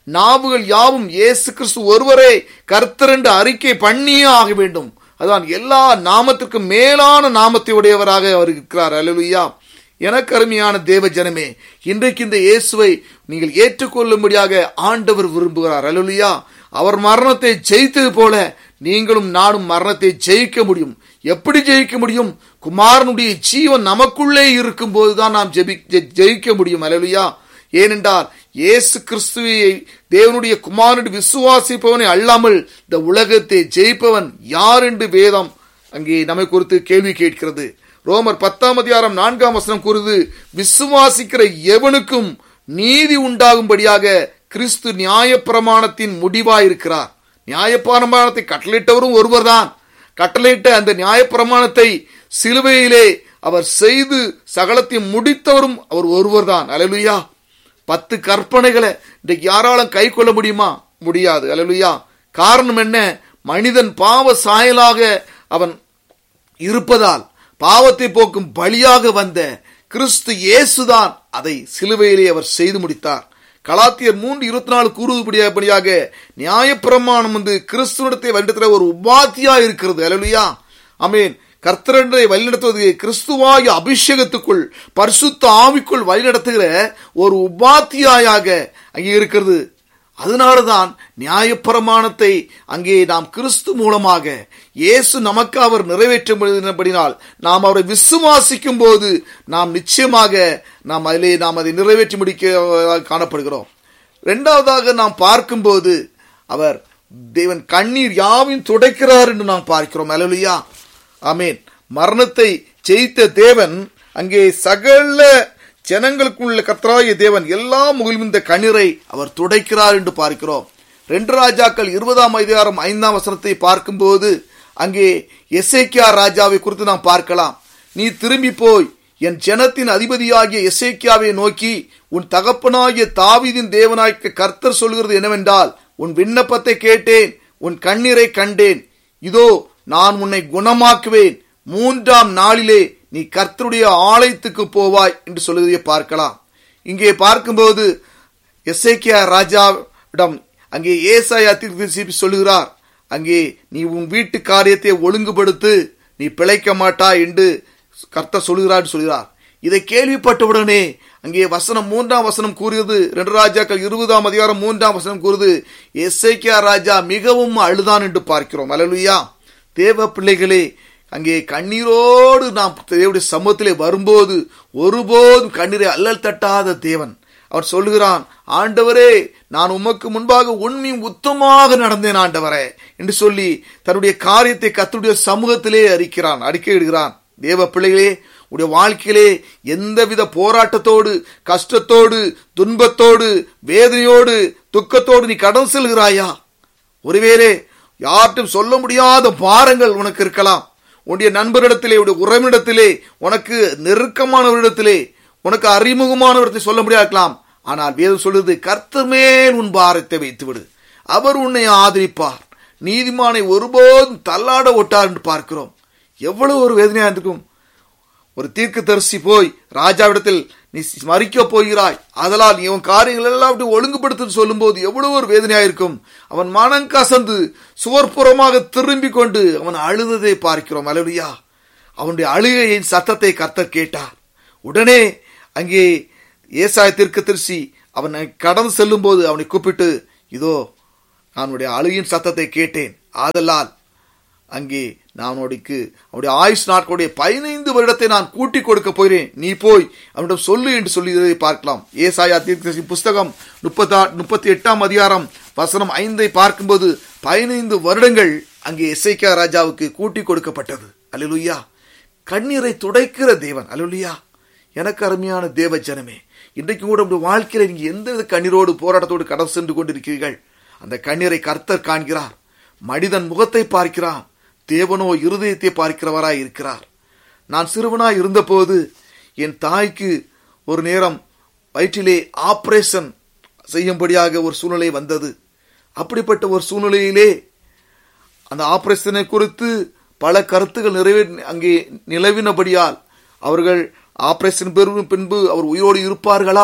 நாவுகள் யாவும் இயேசு கிறிஸ்து ஒருவரே கர்த்தர் என்று அறிக்கை பண்ணியே ஆக வேண்டும் அதான் எல்லா நாமத்திற்கும் மேலான நாமத்தை உடையவராக அவர் இருக்கிறார் அல்லலுயா எனக்கு அருமையான தேவ ஜனமே இன்றைக்கு இந்த இயேசுவை நீங்கள் ஏற்றுக்கொள்ளும்படியாக ஆண்டவர் விரும்புகிறார் அல்லலுயா அவர் மரணத்தை ஜெயித்தது போல நீங்களும் நானும் மரணத்தை ஜெயிக்க முடியும் எப்படி ஜெயிக்க முடியும் குமாரனுடைய ஜீவன் நமக்குள்ளே இருக்கும் போதுதான் நாம் ஜெபி ஜெயிக்க முடியும் அல்லலுயா ஏனென்றால் இயேசு கிறிஸ்துவை தேவனுடைய குமாரனுடைய விசுவாசிப்பவனை அல்லாமல் இந்த உலகத்தை ஜெயிப்பவன் யார் என்று வேதம் அங்கே நம்மை குறித்து கேள்வி கேட்கிறது ரோமர் பத்தாம் அதிகாரம் நான்காம் வசனம் கூறுது விசுவாசிக்கிற எவனுக்கும் நீதி உண்டாகும்படியாக கிறிஸ்து நியாயப்பிரமாணத்தின் முடிவாயிருக்கிறார் நியாயப்பிரமாணத்தை கட்டளையிட்டவரும் ஒருவர்தான் கட்டளையிட்ட அந்த நியாயப்பிரமாணத்தை சிலுவையிலே அவர் செய்து சகலத்தை முடித்தவரும் அவர் ஒருவர்தான் அலலுயா பத்து கற்பனைகளை இன்றைக்கு யாராலும் கை கொள்ள முடியுமா முடியாது அலலுயா காரணம் என்ன மனிதன் பாவ சாயலாக அவன் இருப்பதால் பாவத்தை போக்கும் பலியாக வந்த கிறிஸ்து இயேசுதான் அதை சிலுவையிலே அவர் செய்து முடித்தார் கலாத்தியர் மூன்று இருபத்தி நாலு கூறுபடியாக நியாயப்பிரமாணம் வந்து கிறிஸ்துவத்தை வழிநடத்துகிற ஒரு உபாத்தியா இருக்கிறது அலலுயா அமீன் கர்த்தரண்டை வழிநடத்துவது கிறிஸ்துவாய அபிஷேகத்துக்குள் பரிசுத்த ஆவிக்குள் வழிநடத்துகிற ஒரு உபாத்தியாயாக அங்கே இருக்கிறது அதனாலதான் நியாயப்பிரமாணத்தை அங்கே நாம் கிறிஸ்து மூலமாக இயேசு நமக்கு அவர் நிறைவேற்றபடினால் நாம் அவரை விசுவாசிக்கும் போது நாம் நிச்சயமாக நாம் அதிலே நாம் அதை நிறைவேற்றி முடிக்க காணப்படுகிறோம் இரண்டாவதாக நாம் பார்க்கும்போது அவர் தேவன் கண்ணீர் யாவையும் துடைக்கிறார் என்று நாம் பார்க்கிறோம் அலலுயா ஆமேன் மரணத்தை ஜெயித்த தேவன் அங்கே சகல ஜனங்களுக்குள்ள கர்த்தராகிய தேவன் எல்லா முகிலும் இந்த கண்ணீரை அவர் துடைக்கிறார் என்று பார்க்கிறோம் ரெண்டு ராஜாக்கள் இருபதாம் அதிகாரம் ஐந்தாம் வசனத்தை பார்க்கும்போது அங்கே எசேக்கியா ராஜாவை குறித்து நாம் பார்க்கலாம் நீ திரும்பி போய் என் ஜனத்தின் அதிபதியாகிய எசேக்கியாவை நோக்கி உன் தகப்பனாகிய தாவிதின் தேவனாய்க்க கர்த்தர் சொல்கிறது என்னவென்றால் உன் விண்ணப்பத்தை கேட்டேன் உன் கண்ணீரை கண்டேன் இதோ நான் உன்னை குணமாக்குவேன் மூன்றாம் நாளிலே நீ கர்த்தருடைய ஆலயத்துக்கு போவாய் என்று சொல்லுவதை பார்க்கலாம் இங்கே பார்க்கும்போது எஸ்ஐக்கியா ராஜாவிடம் அங்கே ஏசாயா தீர்க்கதரிசி சொல்லுகிறார் அங்கே நீ உன் வீட்டு காரியத்தை ஒழுங்குபடுத்து நீ பிழைக்க மாட்டாய் என்று கர்த்தர் சொல்லுகிறார் சொல்கிறார் இதை கேள்விப்பட்டவுடனே அங்கே வசனம் மூன்றாம் வசனம் கூறுகிறது ரெண்டு ராஜாக்கள் இருபதாம் அதிகாரம் மூன்றாம் வசனம் கூறுது எஸ்ஐக்கியா ராஜா மிகவும் அழுதான் என்று பார்க்கிறோம் அலலுயா தேவ பிள்ளைகளே அங்கே கண்ணீரோடு நாம் தேவடைய சமூகத்திலே வரும்போது ஒருபோதும் கண்ணீரை அல்லல் தட்டாத தேவன் அவர் சொல்லுகிறான் ஆண்டவரே நான் உமக்கு முன்பாக உண்மையும் உத்தமாக நடந்தேன் ஆண்டவரே என்று சொல்லி தன்னுடைய காரியத்தை கத்துடைய சமூகத்திலே அறிக்கிறான் அறிக்கையிடுகிறான் தேவ பிள்ளைகளே உடைய வாழ்க்கையிலே எந்தவித போராட்டத்தோடு கஷ்டத்தோடு துன்பத்தோடு வேதனையோடு துக்கத்தோடு நீ கடன் செல்கிறாயா ஒருவேளை யார்ட்டும் சொல்ல முடியாத பாரங்கள் உனக்கு இருக்கலாம் உன்னுடைய நண்பரிடத்திலே உடைய உறவினிடத்திலே உனக்கு நெருக்கமானவரிடத்திலே உனக்கு அறிமுகமானவரத்தை சொல்ல முடியாக்கலாம் ஆனால் வேதம் சொல்லுது கர்த்தர் மேல் உன் பாரத்தை வைத்து விடு அவர் உன்னை ஆதரிப்பார் நீதிமானை ஒருபோதும் தள்ளாட ஒட்டார் என்று பார்க்கிறோம் எவ்வளவு ஒரு வேதனையா இருக்கும் ஒரு தீர்க்க தரிசி போய் ராஜாவிடத்தில் நீ மறிக்க போகிறாய் அதனால் நீ உன் காரியங்கள் எல்லாம் ஒழுங்குபடுத்து சொல்லும் போது எவ்வளவு ஒரு வேதனையா இருக்கும் அவன் மனம் கசந்து சுவர்புறமாக திரும்பிக் கொண்டு அவன் அழுததை பார்க்கிறோம் அலுவலியா அவனுடைய அழுகையின் சத்தத்தை கர்த்தர் கேட்டார் உடனே அங்கே ஏசாய தீர்க்க தரிசி அவனை கடந்து செல்லும் போது அவனை கூப்பிட்டு இதோ அவனுடைய அழுகின் சத்தத்தை கேட்டேன் ஆதலால் அங்கே நான் அவனுக்கு அவனுடைய ஆயுஷ் நாட்களுடைய பதினைந்து வருடத்தை நான் கூட்டி கொடுக்க போகிறேன் நீ போய் அவனிடம் சொல்லு என்று சொல்லி பார்க்கலாம் ஏசாயா தீர்க்கதரிசி புஸ்தகம் முப்பத்தா முப்பத்தி எட்டாம் அதிகாரம் வசனம் ஐந்தை பார்க்கும்போது பதினைந்து வருடங்கள் அங்கே எஸ்ஐகா ராஜாவுக்கு கூட்டி கொடுக்கப்பட்டது அலுலுயா கண்ணீரை துடைக்கிற தேவன் அலுலுயா எனக்கு அருமையான தேவ ஜனமே இன்றைக்கு கூட உங்களுடைய வாழ்க்கையில நீங்க எந்தவித கண்ணீரோடு போராட்டத்தோடு கடந்து சென்று கொண்டிருக்கிறீர்கள் அந்த கண்ணீரை கர்த்தர் காண்கிறார் மனிதன் முகத்தை பார்க்கிறான் தேவனோ இருதயத்தை பார்க்கிறவராய் இருக்கிறார் நான் சிறுவனாய் இருந்தபோது என் தாய்க்கு ஒரு நேரம் வயிற்றிலே ஆபரேஷன் செய்யும்படியாக ஒரு சூழ்நிலை வந்தது அப்படிப்பட்ட ஒரு சூழ்நிலையிலே அந்த ஆபரேஷனை குறித்து பல கருத்துகள் நிறைவே அங்கே நிலவினபடியால் அவர்கள் ஆபரேஷன் பெறும் பின்பு அவர் உயிரோடு இருப்பார்களா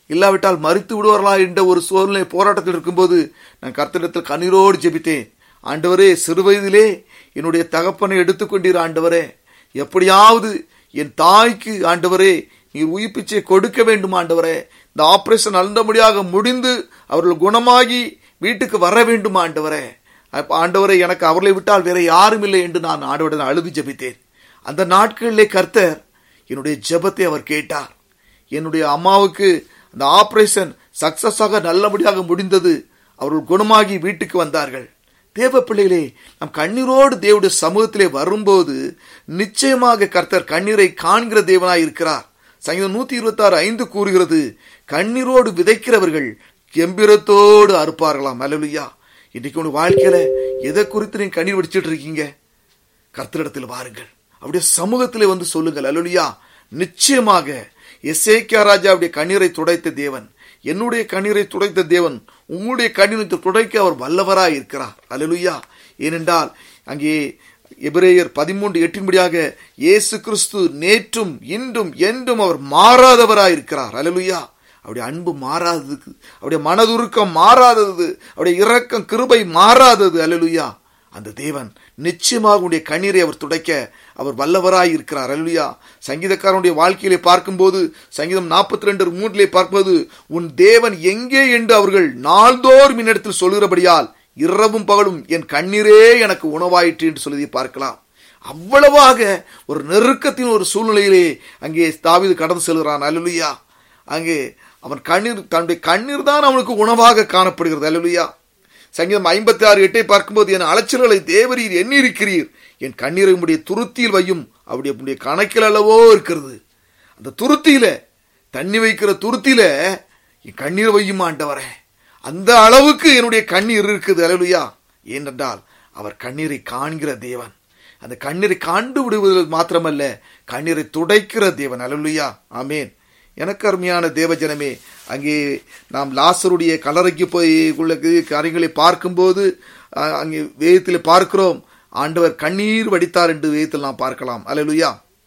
இல்லாவிட்டால் மறித்து விடுவார்களா என்ற ஒரு சூழ்நிலை போராட்டத்தில் இருக்கும்போது நான் கர்த்தரிடத்தில் கண்ணீரோடு ஜெபித்தேன் ஆண்டவரே சிறுவயதிலே என்னுடைய தகப்பனை எடுத்துக்கொண்டீர் ஆண்டவரே எப்படியாவது என் தாய்க்கு ஆண்டவரே நீர் உயிர்ப்பிச்சை கொடுக்க வேண்டும் ஆண்டவரே இந்த ஆபரேஷன் நல்லபடியாக முடிந்து அவர்கள் குணமாகி வீட்டுக்கு வர வேண்டும் ஆண்டவரே அப்ப ஆண்டவரே எனக்கு அவர்களை விட்டால் வேற யாரும் இல்லை என்று நான் ஆண்டவரிடம் அழுது ஜெபித்தேன் அந்த நாட்களிலே கர்த்தர் என்னுடைய ஜெபத்தை அவர் கேட்டார் என்னுடைய அம்மாவுக்கு அந்த ஆபரேஷன் சக்சஸாக நல்லபடியாக முடிந்தது அவர்கள் குணமாகி வீட்டுக்கு வந்தார்கள் தேவ பிள்ளைகளே நம் கண்ணீரோடு தேவனுடைய சமூகத்திலே வரும்போது நிச்சயமாக கர்த்தர் கண்ணீரை காண்கிற தேவனாய் இருக்கிறார் சங்கீதம் நூத்தி இருபத்தி ஆறு ஐந்து கூறுகிறது கண்ணீரோடு விதைக்கிறவர்கள் கெம்பீரத்தோடு அறுப்பார்களாம் அலலுயா இன்னைக்கு உங்க வாழ்க்கையில எதை குறித்து நீங்க கண்ணீர் வடிச்சிட்டு இருக்கீங்க கர்த்தரிடத்தில் வாருங்கள் அப்படியே சமூகத்திலே வந்து சொல்லுங்கள் அலுலியா நிச்சயமாக எஸ்ஏகே ராஜாவுடைய கண்ணீரை துடைத்த தேவன் என்னுடைய கண்ணீரை துடைத்த தேவன் உங்களுடைய கண்ணீரை துடைக்க அவர் வல்லவராய் இருக்கிறார் அலலுயா ஏனென்றால் அங்கே எபிரேயர் பதிமூன்று எட்டின்படியாக இயேசு கிறிஸ்து நேற்றும் இன்றும் என்றும் அவர் மாறாதவராய் இருக்கிறார் அலலுயா அவருடைய அன்பு மாறாததுக்கு அவருடைய மனதுருக்கம் மாறாதது அவருடைய இரக்கம் கிருபை மாறாதது அலலுயா அந்த தேவன் நிச்சயமாக உடைய கண்ணீரை அவர் துடைக்க அவர் வல்லவராய் இருக்கிறார் அல்லையா சங்கீதக்காரனுடைய வாழ்க்கையிலே பார்க்கும்போது சங்கீதம் நாற்பத்தி ரெண்டு மூன்றிலே பார்க்கும்போது உன் தேவன் எங்கே என்று அவர்கள் நாள்தோறும் என்னிடத்தில் சொல்கிறபடியால் இரவும் பகலும் என் கண்ணீரே எனக்கு உணவாயிற்று என்று சொல்லி பார்க்கலாம் அவ்வளவாக ஒரு நெருக்கத்தின் ஒரு சூழ்நிலையிலே அங்கே தாவிது கடந்து செல்கிறான் அல்லலுயா அங்கே அவன் கண்ணீர் தன்னுடைய கண்ணீர் தான் அவனுக்கு உணவாக காணப்படுகிறது அல்லலுயா சங்கீதம் ஐம்பத்தி ஆறு எட்டை பார்க்கும்போது என் அலைச்சல்களை தேவரீர் எண்ணிருக்கிறீர் என் கண்ணீரை உடைய துருத்தியில் வையும் அவருடைய உடைய கணக்கில் அல்லவோ இருக்கிறது அந்த துருத்தியில தண்ணி வைக்கிற துருத்தியில என் கண்ணீர் வையும் ஆண்டவரே அந்த அளவுக்கு என்னுடைய கண்ணீர் இருக்குது அலலுயா ஏனென்றால் அவர் கண்ணீரை காண்கிற தேவன் அந்த கண்ணீரை காண்டு விடுவதில் மாத்திரமல்ல கண்ணீரை துடைக்கிற தேவன் அலலுயா ஆமேன் எனக்கு அருமையான தேவஜனமே அங்கே நாம் லாசருடைய கலரைக்கு போய் உள்ள காரியங்களை பார்க்கும்போது அங்கே வேதத்தில் பார்க்கிறோம் ஆண்டவர் கண்ணீர் வடித்தார் என்று வேதத்தில் நாம் பார்க்கலாம் அலலுயா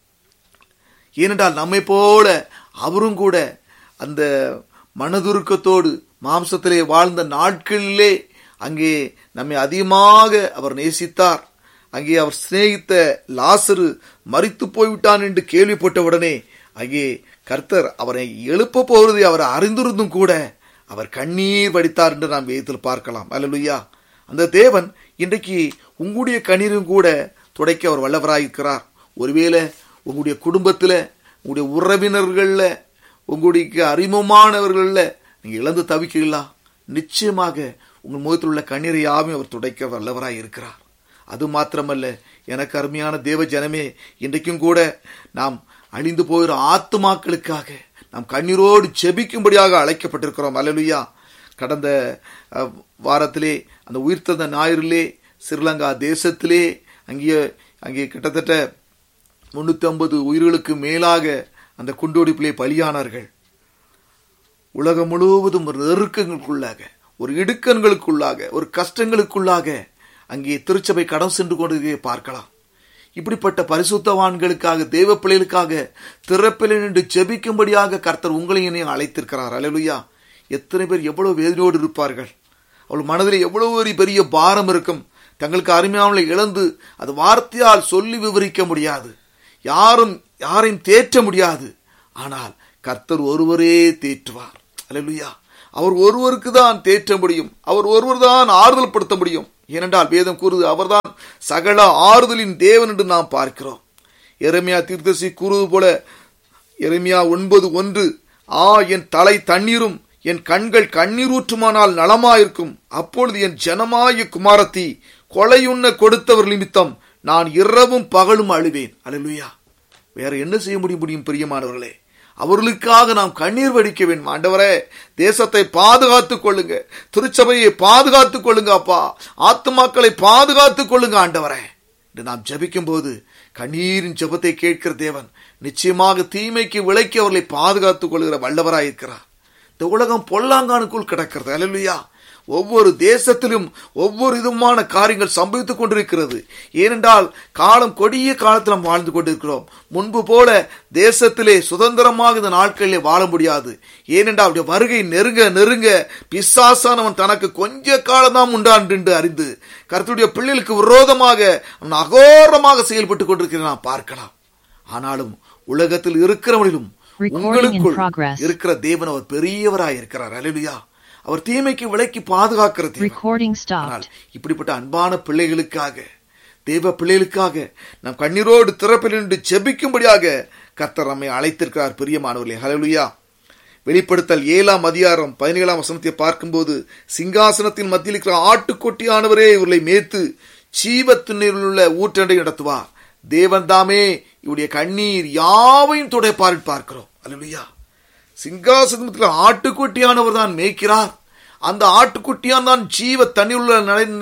ஏனென்றால் நம்மை போல அவரும் கூட அந்த மனதுருக்கத்தோடு மாம்சத்திலே வாழ்ந்த நாட்களிலே அங்கே நம்மை அதிகமாக அவர் நேசித்தார் அங்கே அவர் சிநேகித்த லாசரு மறித்து போய்விட்டான் என்று கேள்விப்பட்ட உடனே அங்கே கர்த்தர் அவரை எழுப்ப போவதை அவர் அறிந்திருந்தும் கூட அவர் கண்ணீர் வடித்தார் என்று நாம் வேதத்தில் பார்க்கலாம் அல்லலுயா அந்த தேவன் இன்றைக்கு உங்களுடைய கண்ணீரும் கூட துடைக்க அவர் வல்லவராயிருக்கிறார் ஒருவேளை உங்களுடைய குடும்பத்தில் உங்களுடைய உறவினர்களில் உங்களுடைய அறிமுகமானவர்களில் நீங்கள் இழந்து தவிக்கிறீங்களா நிச்சயமாக உங்கள் முகத்தில் உள்ள கண்ணீரை யாவும் அவர் துடைக்க வல்லவராய் இருக்கிறார் அது மாத்திரமல்ல எனக்கு அருமையான தேவ ஜனமே இன்றைக்கும் கூட நாம் அழிந்து போகிற ஆத்துமாக்களுக்காக நாம் கண்ணீரோடு செபிக்கும்படியாக அழைக்கப்பட்டிருக்கிறோம் அலலுயா கடந்த வாரத்திலே அந்த உயிர்த்தந்த ஞாயிறிலே ஸ்ரீலங்கா தேசத்திலே அங்கே அங்கே கிட்டத்தட்ட முன்னூத்தி ஐம்பது உயிர்களுக்கு மேலாக அந்த குண்டோடிப்பிலே பலியானார்கள் உலகம் முழுவதும் ஒரு நெருக்கங்களுக்குள்ளாக ஒரு இடுக்கண்களுக்குள்ளாக ஒரு கஷ்டங்களுக்குள்ளாக அங்கே திருச்சபை கடன் சென்று கொண்டு பார்க்கலாம் இப்படிப்பட்ட பரிசுத்தவான்களுக்காக தேவ பிள்ளைகளுக்காக திறப்பில் நின்று ஜெபிக்கும்படியாக கர்த்தர் உங்களையும் அழைத்திருக்கிறார் அலலுயா எத்தனை பேர் எவ்வளவு வேதனையோடு இருப்பார்கள் அவள் மனதில் எவ்வளவு ஒரு பெரிய பாரம் இருக்கும் தங்களுக்கு அருமையாமலை இழந்து அது வார்த்தையால் சொல்லி விவரிக்க முடியாது யாரும் யாரையும் தேற்ற முடியாது ஆனால் கர்த்தர் ஒருவரே தேற்றுவார் அலலுயா அவர் ஒருவருக்கு தான் தேற்ற முடியும் அவர் ஒருவர் தான் ஆறுதல் படுத்த முடியும் ஏனென்றால் வேதம் கூறுது அவர்தான் சகல ஆறுதலின் தேவன் என்று நாம் பார்க்கிறோம் எரமியா தீர்த்தசி கூறுவது போல எரமியா ஒன்பது ஒன்று ஆ என் தலை தண்ணீரும் என் கண்கள் கண்ணீரூற்றுமானால் நலமாயிருக்கும் அப்பொழுது என் ஜனமாய குமாரத்தி கொலையுண்ண கொடுத்தவர் நிமித்தம் நான் இரவும் பகலும் அழுவேன் அலலுயா வேற என்ன செய்ய முடியும் முடியும் பிரியமானவர்களே அவர்களுக்காக நாம் கண்ணீர் வடிக்க வேண்டும் ஆண்டவரே தேசத்தை பாதுகாத்துக் கொள்ளுங்க திருச்சபையை பாதுகாத்துக் கொள்ளுங்க அப்பா ஆத்துமாக்களை பாதுகாத்துக் கொள்ளுங்க ஆண்டவரே என்று நாம் ஜபிக்கும் போது கண்ணீரின் ஜபத்தை கேட்கிற தேவன் நிச்சயமாக தீமைக்கு விலைக்கு அவர்களை பாதுகாத்துக் கொள்கிற வல்லவராயிருக்கிறார் இந்த உலகம் பொல்லாங்கானுக்குள் கிடக்கிறது அலலுயா ஒவ்வொரு தேசத்திலும் ஒவ்வொரு விதமான காரியங்கள் சம்பவித்துக் கொண்டிருக்கிறது ஏனென்றால் காலம் கொடிய காலத்தில் நாம் வாழ்ந்து கொண்டிருக்கிறோம் முன்பு போல தேசத்திலே சுதந்திரமாக இந்த நாட்களிலே வாழ முடியாது ஏனென்றால் அவருடைய வருகை நெருங்க நெருங்க பிசாசானவன் தனக்கு கொஞ்ச காலம்தான் உண்டான் என்று அறிந்து கருத்துடைய பிள்ளைகளுக்கு விரோதமாக அவன் அகோரமாக செயல்பட்டுக் கொண்டிருக்கிறதை நாம் பார்க்கலாம் ஆனாலும் உலகத்தில் இருக்கிறவனிலும் Recording in உங்களுக்குள் progress. இருக்கிற தேவன் அவர் பெரியவராய் இருக்கிறார் அல்லேலூயா அவர் தீமைக்கு விலைக்கு பாதுகாக்கிற தேவன் Recording ஆனால் stopped. இப்படிப்பட்ட அன்பான பிள்ளைகளுக்காக தேவ பிள்ளைகளுக்காக நம் கண்ணீரோடு திறப்பில் நின்று செபிக்கும்படியாக கர்த்தர் நம்மை அழைத்திருக்கிறார் பிரியமானவர்களே ஹalleluya வெளிப்படுத்தல் ஏழாம் அதிகாரம் பதினேழாம் வசனத்தை பார்க்கும்போது சிங்காசனத்தின் மத்தியில் இருக்கிற ஆட்டுக்கொட்டியானவரே இவர்களை மேய்த்து ஜீவத்தினில் உள்ள ஊற்றண்டை நடத்துவார் தேவன் தாமே இவருடைய கண்ணீர் யாவையும் துடைப்பார் பார்க்கிறோம் அல்லேலூயா சிங்காசனத்தில் ஆட்டுக்குட்டியானவர் தான் மேய்க்கிறார் அந்த ஆட்டுக்குட்டியான் தான் ஜீவ தண்ணீருள்ள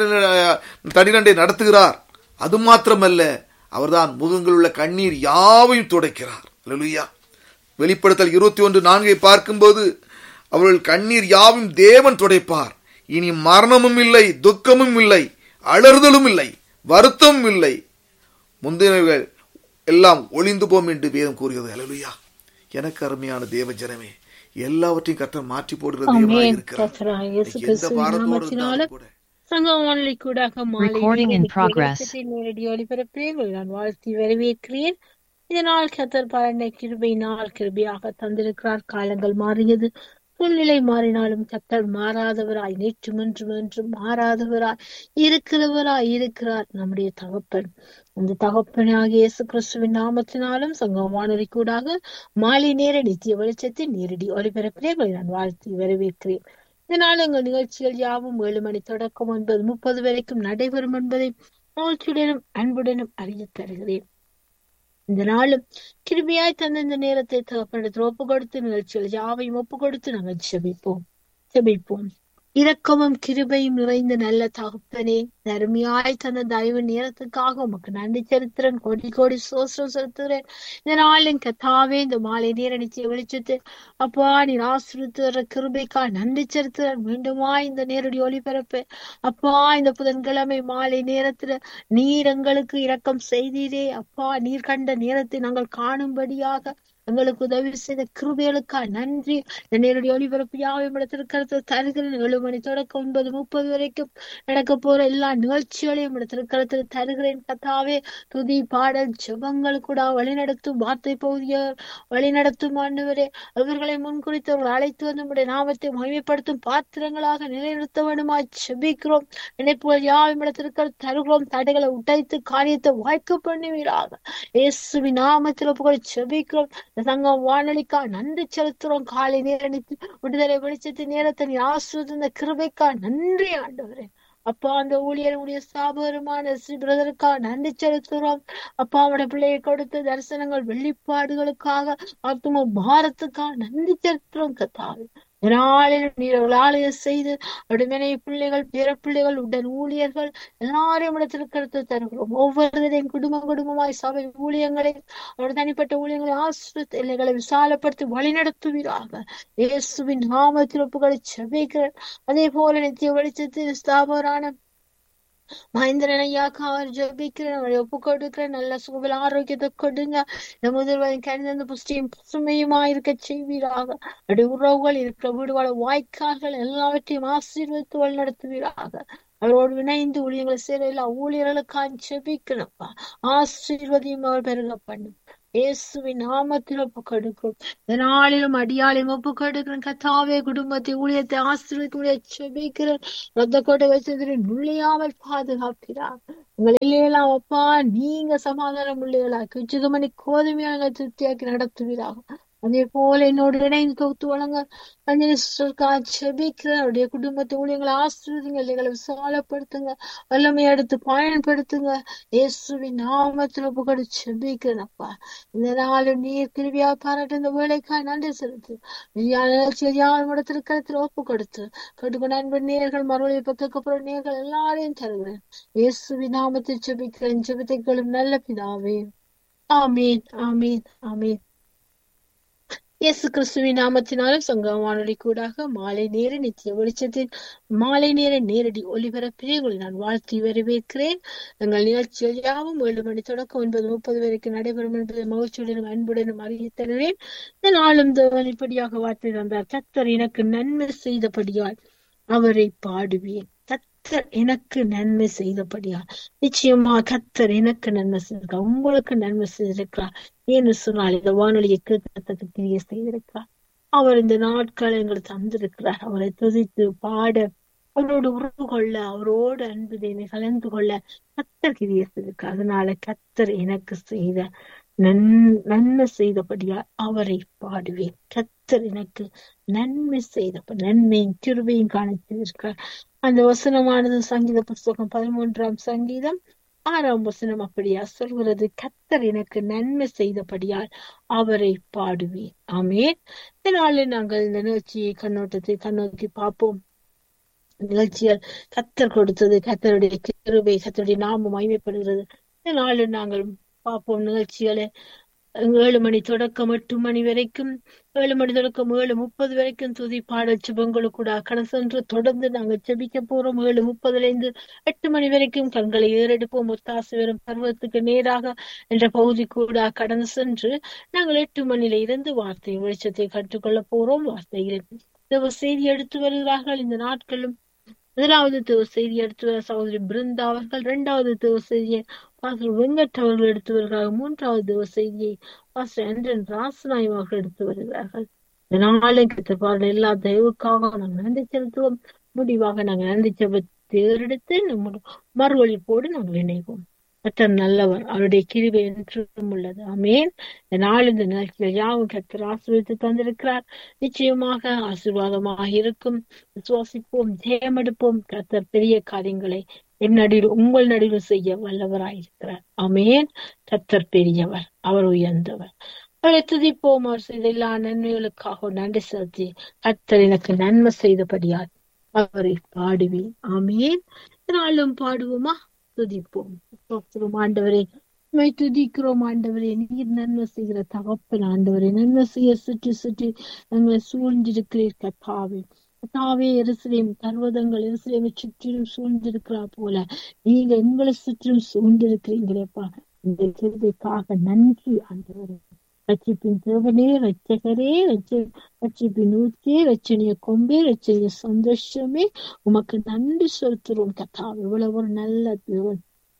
தண்ணீரண்டை நடத்துகிறார் அது மாத்திரமல்ல அவர்தான் முகங்கள் உள்ள கண்ணீர் யாவையும் துடைக்கிறார் அல்லேலூயா வெளிப்படுத்தல் இருபத்தி ஒன்று நான்கை பார்க்கும்போது அவர்கள் கண்ணீர் யாவும் தேவன் துடைப்பார் இனி மரணமும் இல்லை துக்கமும் இல்லை அலறுதலும் இல்லை வருத்தமும் இல்லை முந்தினவர்கள் எல்லாம் ஒளிந்து போம் என்று வேதம் கூறுகிறது அல்லேலூயா எனக்கு அருமையான தேவ ஜனமே எல்லாவற்றையும் கர்த்தர் மாற்றி போடுகிற தேவனாய் ஆமென். இருக்கிறார் கர்த்தராகிய இயேசு இன்னைக்கு எந்த கிறிஸ்துவின் பாரத்தோடு நாமத்தினால இருந்தாலும் கூட சங்கம் வானொலி கூடாக மாலை Recording in நேரடி progress. ஒலிபரப்பில் நேரடி ஒலிபரப்பில் உங்களை நான் வாழ்த்தி வரவேற்கிறேன் இதனால் கத்தர் பலனை கிருபையினால் கிருபையாக தந்திருக்கிறார் காலங்கள் மாறியது சூழ்நிலை மாறினாலும் கத்தர் மாறாதவராய் நேற்றும் என்றும் என்றும் மாறாதவராய் இருக்கிறவராய் இருக்கிறார் நம்முடைய தகப்பன் அந்த தகப்பனாகிய இயேசு கிறிஸ்துவின் நாமத்தினாலும் சங்கம் வானொலி கூடாக மாலை நேர நித்திய வெளிச்சத்தின் நேரடி ஒலிபரப்பிலே உங்களை நான் வாழ்த்தி வரவேற்கிறேன் இதனால் எங்கள் நிகழ்ச்சிகள் யாவும் ஏழு மணி தொடக்கம் ஒன்பது முப்பது வரைக்கும் நடைபெறும் என்பதை மகிழ்ச்சியுடனும் அன்புடனும் அறியத் தருகிறேன் இந்த நாளும் கிருபியாய் தந்த இந்த நேரத்தை தகப்பனிடத்தில் ஒப்பு கொடுத்து நிகழ்ச்சிகள் யாவையும் ஒப்பு கொடுத்து நாங்கள் செபிப்போம் செபிப்போம் இரக்கமும் கிருபையும் நிறைந்த நல்ல தகப்பனே தருமையாய் தந்த தயவு நேரத்துக்காக உமக்கு நன்றி செலுத்துறேன் கோடி கோடி சோஸ்ரம் செலுத்துகிறேன் இந்த நாளின் கத்தாவே இந்த மாலை நேர நிச்சய வெளிச்சத்தை அப்பா நீர் ஆசிரித்து வர்ற கிருபைக்கா நன்றி செலுத்துறேன் மீண்டுமா இந்த நேரடி ஒளிபரப்பு அப்பா இந்த புதன்கிழமை மாலை நேரத்துல நீர் எங்களுக்கு இரக்கம் செய்தீரே அப்பா நீர் கண்ட நேரத்தை நாங்கள் காணும்படியாக எங்களுக்கு உதவி செய்த கிருபைகளுக்கா நன்றி இந்த நேரடி ஒளிபரப்பு யாவையும் இடத்திற்கிறது தருகிறேன் ஏழு மணி தொடக்கம் ஒன்பது முப்பது வரைக்கும் நடக்க போற எல்லா நிகழ்ச்சிகளையும் இடத்திற்கிறது தருகிறேன் கத்தாவே துதி பாடல் ஜெபங்கள் கூட வழிநடத்தும் வார்த்தை பகுதிய வழிநடத்தும் ஆண்டவரே அவர்களை முன்குறித்தவர்கள் அழைத்து வந்து நம்முடைய நாமத்தை மகிமைப்படுத்தும் பாத்திரங்களாக நிலைநிறுத்த வேண்டுமாய் செபிக்கிறோம் நினைப்புகள் யாவும் இடத்திற்கு தருகிறோம் தடைகளை உடைத்து காரியத்தை வாய்க்க பண்ணுவீராக இயேசுவின் நாமத்தில் புகழ் செபிக்கிறோம் இந்த சங்கம் வானொலிக்கா நன்றி செலுத்துறோம் காலை நேரணித்து விடுதலை வெளிச்சத்து நேரத்தை நீ ஆசிரியர் கிருபைக்கா நன்றி ஆண்டவரே அப்பா அந்த ஊழியருடைய ஸ்தாபகருமான ஸ்ரீ பிரதருக்கா நன்றி செலுத்துறோம் அப்பா அவருடைய பிள்ளையை கொடுத்த தரிசனங்கள் வெளிப்பாடுகளுக்காக ஆத்தும பாரத்துக்காக நன்றி செலுத்துறோம் கத்தாவே நாளிலும் நீர் அவர்கள் ஆலய செய்து உடனே பிள்ளைகள் பிற பிள்ளைகள் உடன் ஊழியர்கள் எல்லாரையும் இடத்திற்கு தருகிறோம் ஒவ்வொருவரையும் குடும்பம் குடும்பமாய் சபை ஊழியங்களை அவருடைய தனிப்பட்ட ஊழியங்களை ஆசிரியர் எல்லைகளை விசாலப்படுத்தி வழிநடத்துவீராக இயேசுவின் நாமத்தில் ஒப்புகளை செபிக்கிறேன் அதே போல நித்திய வெளிச்சத்தில் ஸ்தாபரான மகேந்திரன் ஐயாக்கா அவர் ஜபிக்கிறேன் அவரை ஒப்பு கொடுக்கிறேன் நல்ல சுகபல ஆரோக்கியத்தை கொடுங்க இந்த முதல்வரின் கணித புஷ்டியும் பசுமையுமா இருக்க செய்வீராக அப்படி உறவுகள் இருக்கிற வீடுவாழ வாய்க்கால்கள் எல்லாவற்றையும் ஆசீர்வதித்து வழிநடத்துவீராக அவரோடு இணைந்து ஊழியங்களை செய்யற எல்லா ஊழியர்களுக்காக செபிக்கணும்ப்பா ஆசீர்வதியும் அவர் பெருக பண்ணும் இயேசுவின் நாமத்தில் ஒப்பு கொடுக்கும் இந்த நாளிலும் அடியாளையும் ஒப்பு கொடுக்கிறேன் கத்தாவே குடும்பத்தை ஊழியத்தை ஆசீர்வதிக்க செபிக்கிறேன் ரத்த கோட்டை வச்சதில் நுழையாமல் பாதுகாக்கிறார் உங்களை எல்லாம் அப்பா நீங்க சமாதானம் உள்ளவர்களாக்கி உச்சிதமணி கோதுமையாக திருப்தியாக்கி நடத்துவீராக அதே போல என்னோடு இணைந்து தொகுத்து வழங்க அஞ்சலி சிஸ்டருக்காக செபிக்கிறேன் அவருடைய குடும்பத்தை ஊழியங்களை ஆசிரியங்க இல்லைகளை விசாலப்படுத்துங்க வல்லமை எடுத்து பயன்படுத்துங்க இயேசுவின் நாமத்தில் ஒப்புக்கொடு செபிக்கிறேன் அப்பா இந்த நாளும் நீர் கிருவியா பாராட்டு இந்த வேலைக்காக நன்றி செலுத்து நிகழ்ச்சியில் யாரும் இடத்திற்கு ஒப்பு கொடுத்து கட்டுக்கொண்ட அன்பு நேர்கள் மறுபடியும் பக்கப்புறம் நேர்கள் எல்லாரையும் தருகிறேன் இயேசுவின் நாமத்தில் செபிக்கிறேன் ஜெபத்தைகளும் நல்ல பிதாவே ஆமீன் ஆமீன் ஆமீன் இயேசு கிறிஸ்துவின் நாமத்தினாலும் சங்க வானொலி கூடாக மாலை நேர நித்திய வெளிச்சத்தின் மாலை நேர நேரடி ஒலிபரப்பிலே உங்களை நான் வாழ்த்தி வரவேற்கிறேன் எங்கள் நிகழ்ச்சிகள் யாவும் ஏழு மணி தொடக்கம் ஒன்பது முப்பது வரைக்கும் நடைபெறும் என்பதை மகிழ்ச்சியுடனும் அன்புடனும் அறிவித் தருவேன் இந்த நாளும் தேவன் இப்படியாக வார்த்தை தந்தார் கத்தர் எனக்கு நன்மை செய்தபடியால் அவரை பாடுவேன் கத்தர் எனக்கு நன்மை செய்தபடியால் நிச்சயமா கத்தர் எனக்கு நன்மை செய்திருக்கார் உங்களுக்கு நன்மை செய்திருக்கிறார் ஏன்னு சொன்னால் இந்த வானொலியை கேட்கறதுக்கு கிரிய செய்திருக்கிறார் அவர் இந்த நாட்களை எங்களுக்கு தந்திருக்கிறார் அவரை துதித்து பாட அவரோடு உறவு கொள்ள அவரோடு அன்பு தேவை கலந்து கொள்ள கத்தர் கிரிய செய்திருக்கிறார் அதனால கத்தர் எனக்கு செய்த நன் நன்மை செய்தபடியால் அவரை பாடுவேன் கத்தர் எனக்கு நன்மை செய்த நன்மையும் கிருபையும் காணித்திருக்கிறார் அந்த வசனமானது சங்கீத புஸ்தகம் பதிமூன்றாம் சங்கீதம் ஆறாம் வசனம் அப்படியா சொல்கிறது கத்தர் எனக்கு நன்மை செய்தபடியால் அவரை பாடுவேன் ஆமேன் இதனால நாங்கள் இந்த நிகழ்ச்சியை கண்ணோட்டத்தை கண்ணோக்கி பார்ப்போம் நிகழ்ச்சியால் கத்தர் கொடுத்தது கத்தருடைய கிருபை கத்தருடைய நாமம் மகிமைப்படுகிறது இதனால நாங்கள் பார்ப்போம் நிகழ்ச்சிகளை ஏழு மணி தொடக்கம் எட்டு மணி வரைக்கும் ஏழு மணி தொடக்கம் ஏழு முப்பது வரைக்கும் துதி பாட சுபங்களை கூட கடந்து சென்று தொடர்ந்து நாங்கள் செபிக்க போறோம் ஏழு முப்பதுல இருந்து எட்டு மணி வரைக்கும் கண்களை ஏறெடுப்போம் ஒத்தாசு வரும் பருவத்துக்கு நேராக என்ற பகுதி கூட கடந்து சென்று நாங்கள் எட்டு மணியில இருந்து வார்த்தை வெளிச்சத்தை கற்றுக்கொள்ள போறோம் வார்த்தையில் செய்தி எடுத்து வருகிறார்கள் இந்த நாட்களும் முதலாவது தேவ செய்தி எடுத்து வர சகோதரி பிருந்தா அவர்கள் இரண்டாவது தேவ செய்தியை பாஸ்டர் வெங்கட் அவர்கள் எடுத்து வருகிறார்கள் மூன்றாவது தேவ செய்தியை பாஸ்டர் அண்டன் ராசநாய் அவர்கள் எடுத்து வருகிறார்கள் நாளைக்கு பாருங்கள் எல்லா தெய்வுக்காக நாங்கள் நன்றி செலுத்துவோம் முடிவாக நாங்கள் நன்றி செபத்தை எடுத்து நம்ம மறுவழிப்போடு நாங்கள் இணைவோம் கத்தர் நல்லவர் அவருடைய கிருபை என்றும் உள்ளது அமேன் இந்த நாள் இந்த நிகழ்ச்சியில் யாவும் கத்தர் ஆசீர்வதித்து தந்திருக்கிறார் நிச்சயமாக ஆசீர்வாதமாக இருக்கும் விசுவாசிப்போம் ஜெயமெடுப்போம் கத்தர் பெரிய காரியங்களை என் நடுவில் உங்கள் நடுவில் செய்ய வல்லவராயிருக்கிறார் அமேன் கத்தர் பெரியவர் அவர் உயர்ந்தவர் அவரை துதிப்போம் அவர் செய்த எல்லா நன்மைகளுக்காக நன்றி செலுத்தி கத்தர் எனக்கு நன்மை செய்தபடியால் அவரை பாடுவேன் ஆமேன் நாளும் பாடுவோமா துதிப்போம் ஸ்தோத்திரம் ஆண்டவரே உண்மை துதிக்கிறோம் ஆண்டவரே நீர் நன்மை செய்கிற தகப்பன் ஆண்டவரே நன்மை செய்ய சுற்றி சுற்றி எங்களை சூழ்ந்திருக்கிறீர் கத்தாவே கத்தாவே எருசலேம் பர்வதங்கள் எருசலேமை சுற்றிலும் சூழ்ந்திருக்கிறா போல நீங்க எங்களை சுற்றிலும் சூழ்ந்திருக்கிறீங்களேப்பா இந்த கிருபைக்காக நன்றி ஆண்டவரே ரட்சிப்பின் தேவனே ரட்சகரே ரட்சிப்பின் ஊற்றே ரச்சனைய கொம்பே ரச்சனைய சந்தோஷமே உமக்கு நன்றி செலுத்துறோம் கத்தா இவ்வளவு ஒரு நல்ல தேவன்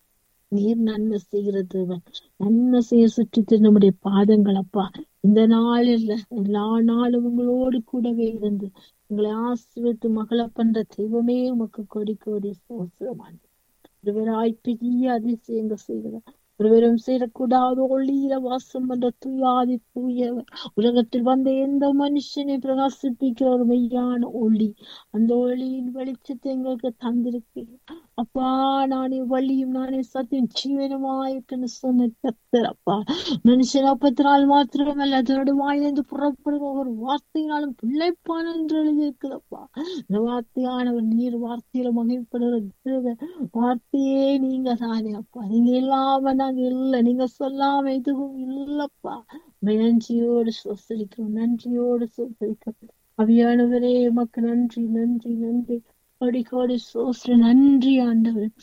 நீர் நன்மை செய்கிற தேவன் நன்மை செய்ய சுற்றி நம்முடைய பாதங்கள் அப்பா இந்த நாளில் எல்லா நாளும் உங்களோடு கூடவே இருந்து உங்களை ஆசிரியத்து மகளை பண்ற தெய்வமே உமக்கு கொடி கொடி சோசரமான ஒருவராய் பெரிய அதிசயங்கள் செய்கிறார் ஒருவரும் சேரக்கூடாத ஒளியில வாசம் பண்ற தூயாதி தூயவர் உலகத்தில் வந்த எந்த மனுஷனை பிரகாசிப்பிக்கிற ஒரு மெய்யான ஒளி அந்த ஒளியின் வெளிச்சத்தை எங்களுக்கு தந்திருக்கிறேன் அப்பா நானே வழியும் நானே சத்தியம் ஜீவனமாயிருக்குன்னு சொன்ன கத்தர் அப்பா மனுஷன் அப்பத்தினால் மாத்திரமல்ல அதனோட வாயிலிருந்து புறப்படுகிற ஒரு வார்த்தையினாலும் பிள்ளைப்பான் என்று எழுதியிருக்குதப்பா இந்த வார்த்தையானவர் நீர் வார்த்தையில மகிழ்ப்படுகிற வார்த்தையே நீங்க தானே அப்பா நீங்க இல்லாம நாங்க இல்ல நீங்க சொல்லாம எதுவும் இல்லப்பா நன்றியோடு சொசரிக்கிறோம் நன்றியோடு சொசரிக்கிறோம் அவியானவரே உமக்கு நன்றி நன்றி நன்றி கோடி கோடி சோஸ்ர நன்றி ஆண்டவர்